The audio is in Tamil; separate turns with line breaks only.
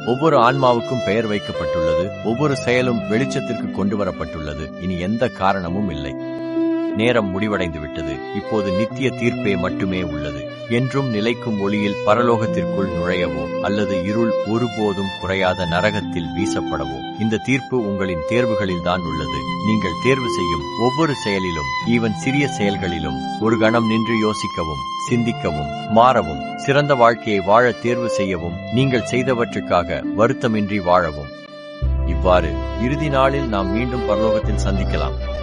ஒவ்வொரு ஆன்மாவுக்கும் பெயர் வைக்கப்பட்டுள்ளது ஒவ்வொரு செயலும் வெளிச்சத்திற்கு கொண்டு வரப்பட்டுள்ளது இனி எந்த காரணமும் இல்லை நேரம் முடிவடைந்து விட்டது இப்போது நித்திய தீர்ப்பே மட்டுமே உள்ளது என்றும் நிலைக்கும் ஒளியில் பரலோகத்திற்குள் நுழையவோ அல்லது இருள் ஒருபோதும் குறையாத நரகத்தில் வீசப்படவோ இந்த தீர்ப்பு உங்களின் தேர்வுகளில்தான் உள்ளது நீங்கள் தேர்வு செய்யும் ஒவ்வொரு செயலிலும் ஈவன் சிறிய செயல்களிலும் ஒரு கணம் நின்று யோசிக்கவும் சிந்திக்கவும் மாறவும் சிறந்த வாழ்க்கையை வாழ தேர்வு செய்யவும் நீங்கள் செய்தவற்றுக்காக வருத்தமின்றி வாழவும் இவ்வாறு இறுதி நாளில் நாம் மீண்டும் பரலோகத்தில் சந்திக்கலாம்